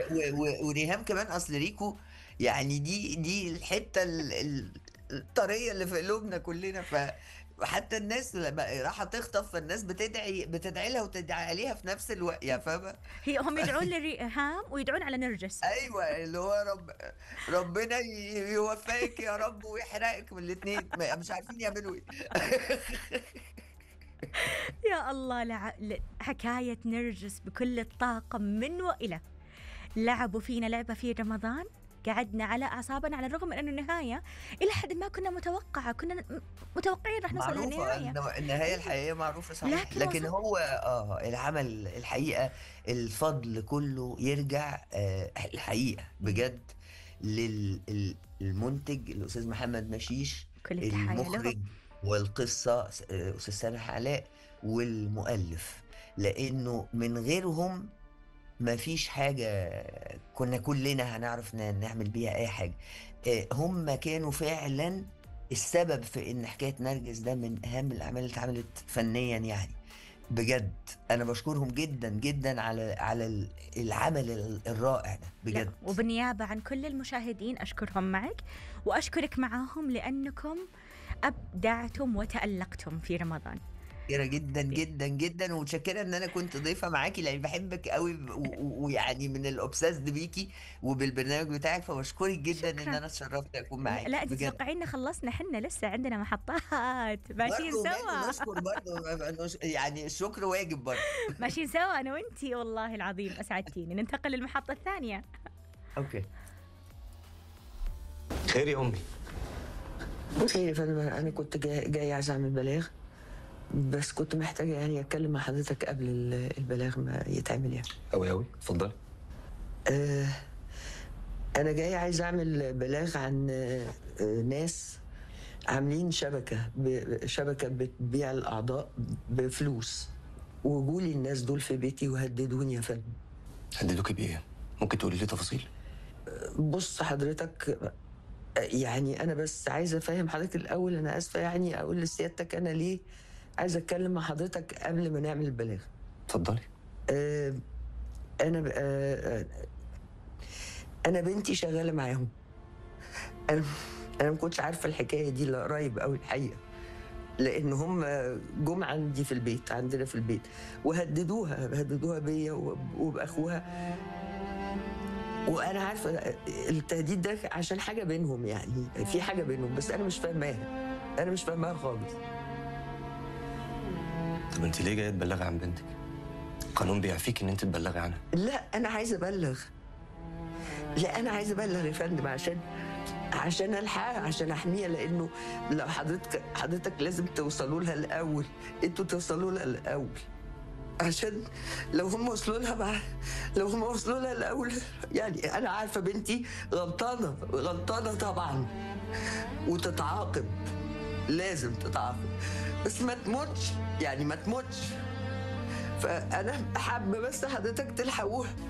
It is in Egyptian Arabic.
و- و- وريهام كمان اصل ريكو يعني دي دي الحته ال- ال- الطريه اللي في قلوبنا كلنا ف وحتى الناس لما راح تخطف فالناس بتدعي بتدعي لها وتدعي عليها في نفس الوقت يا فاهمه هي هم يدعون لريهام ويدعون على نرجس ايوه اللي هو رب ربنا ي- يوفقك يا رب ويحرقك من الاثنين مش عارفين يعملوا ايه يا الله لع... ل... حكاية نرجس بكل الطاقة من وإلى لعبوا فينا لعبة في رمضان قعدنا على أعصابنا على الرغم من أنه النهاية إلى حد ما كنا متوقعة كنا م- متوقعين راح نوصل معروفة للنهاية إنه النهاية الحقيقية معروفة صحيح لكن لكن, وصل- هو اه العمل الحقيقة الفضل كله يرجع آه الحقيقة بجد للمنتج الأستاذ محمد مشيش كل التحية المخرج لهم والقصة آه، أستاذ سامح علاء والمؤلف لأنه من غيرهم ما فيش حاجة كنا كلنا هنعرف ن- نعمل بيها أي حاجة آه، هم كانوا فعلا السبب في إن حكاية نرجس ده من أهم الأعمال اللي اتعملت فنيا يعني بجد أنا بشكرهم جدا جدا على على ال- العمل ال- الرائع ده لا بجد وبالنيابة عن كل المشاهدين أشكرهم معك وأشكرك معاهم لأنكم أبدعتم وتألقتم في رمضان متشكرة جدا جدا جدا ومتشكرة ان انا كنت ضيفة معاكي لان بحبك قوي و- و- ويعني من الاوبسيس بيكي وبالبرنامج بتاعك فبشكرك جدا ان شكراً. انا اتشرفت اكون معاكي لا أنت بجد تتوقعين خلصنا حنا لسه عندنا محطات ماشيين برضه سوا برضه نشكر برضه نش- يعني الشكر واجب برضه ماشيين سوا أنا وأنتي والله العظيم أسعدتيني ننتقل للمحطة الثانية اوكي خير يا امي بصي يا فندم انا كنت جاي, جاي عايز اعمل بلاغ بس كنت محتاجه يعني اتكلم مع حضرتك قبل ال- البلاغ ما يتعمل يعني قوي قوي اتفضلي آه انا جاي عايز اعمل بلاغ عن آه آه، ناس عاملين شبكه ب- شبكه بتبيع الاعضاء بفلوس وجولي الناس دول في بيتي وهددوني يا فندم هددوكي بايه ممكن تقولي لي تفاصيل بص حضرتك آه، يعني انا بس عايزه افهم حضرتك الاول انا اسفه يعني اقول لسيادتك انا ليه عايزه اتكلم مع حضرتك قبل ما نعمل البلاغ اتفضلي آه، انا ب- آه، آه، انا بنتي شغاله معاهم انا انا ما كنتش عارفه الحكايه دي الا قريب قوي الحقيقه لان هم جم عندي في البيت عندنا في البيت وهددوها هددوها بيا وب- وباخوها وانا عارفه التهديد ده عشان حاجه بينهم يعني في حاجه بينهم بس انا مش فاهماها انا مش فاهماها خالص طب انت ليه جايه تبلغي عن بنتك القانون بيعفيك ان انت تبلغي عنها لا انا عايزه ابلغ لا انا عايزه ابلغ يا فندم عشان عشان الحقها عشان احميها لانه لو حضرتك حضرتك لازم توصلوا لها الاول انتوا توصلوا لها الاول عشان لو هم وصلوا لها مع لو هم وصلوا لها الاول يعني انا عارفه بنتي غلطانه غلطانه طبعا وتتعاقب لازم تتعاقب بس ما تموتش يعني ما تموتش فانا حابه بس حضرتك تلحقوها